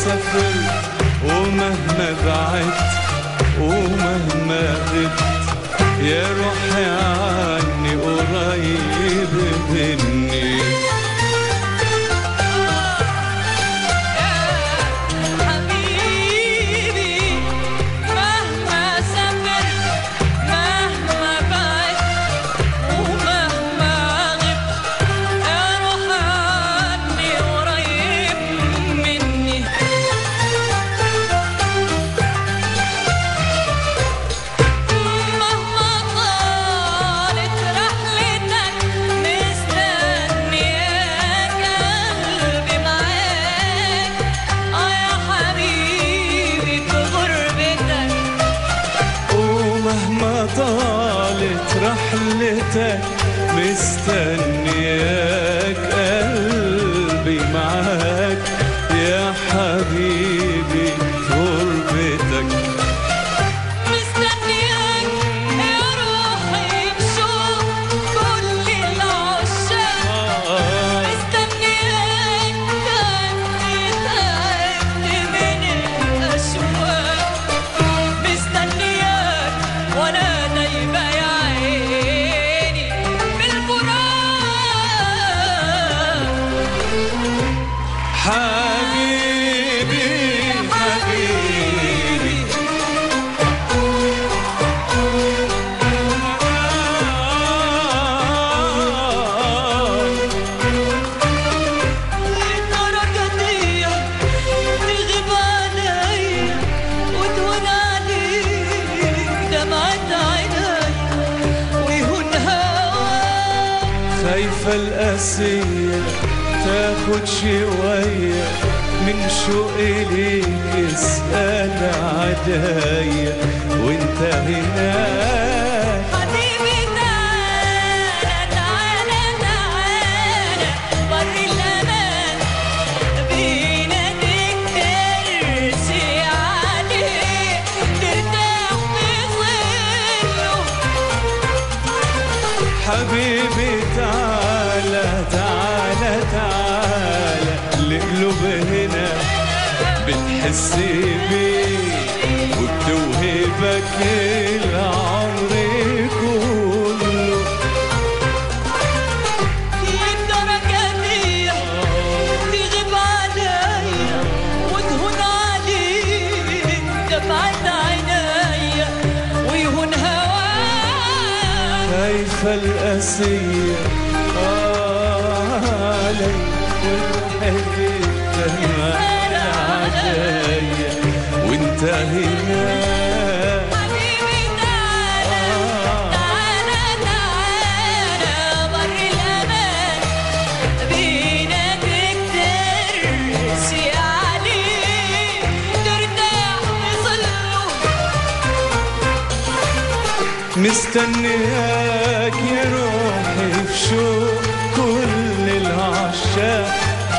سافرت ومهما بعدت ومهما غبت يا روحي عني قريب مني حبيبي مهما سافرت مهما بعدت ومهما غبت يا روح عني قريب مني مهما طالت رحلتك مستنياك قلبي معاك اه يا حبيبي في غربتك ومهما طالت رحلتك مستنياك قلبي معاك يا حبيبي في غربتك مستنياك يا روحي بشوق كل العشاق مستنياك تعبت تعبت من الأشواق مستنياك وأنا دايبة يا عيني بالفراق حبيبي حبيبي للدرجة دي تغيب عليا وتهون عليك دمعة عيني ويهون هواك خايفة القاسية تاخد شوية من شوقي ليك اسأل عدايا وانت هناك حبيبي تعالى تعالى تعالى بر الأمان بيناديك ترسي عليه ترتاح في ظله حبيبي تعالى تعالى تعالى القلوب هنا بتحس بيه وبتوهبك العمر كله للدرجة دي تغيب عليا وتهون عليك دمعة عينيا ويهون هواك خايفة القاسية آه علي والحبيب عدايا وانت هنا حبيبي تعالى تعالى تعالى بر الأمان بيناديك ترسي عليه ترتاح في ظله مستنياك يا روحي في شوق كل العشاق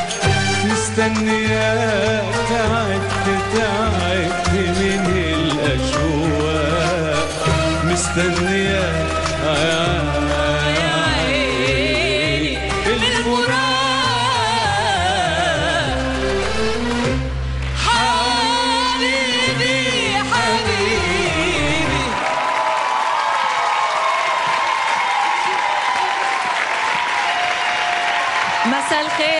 مستنياك تعبت تعبت من الأشواق مستنياك يا عيني بالفراق حبيبي حبيبي مساء الخير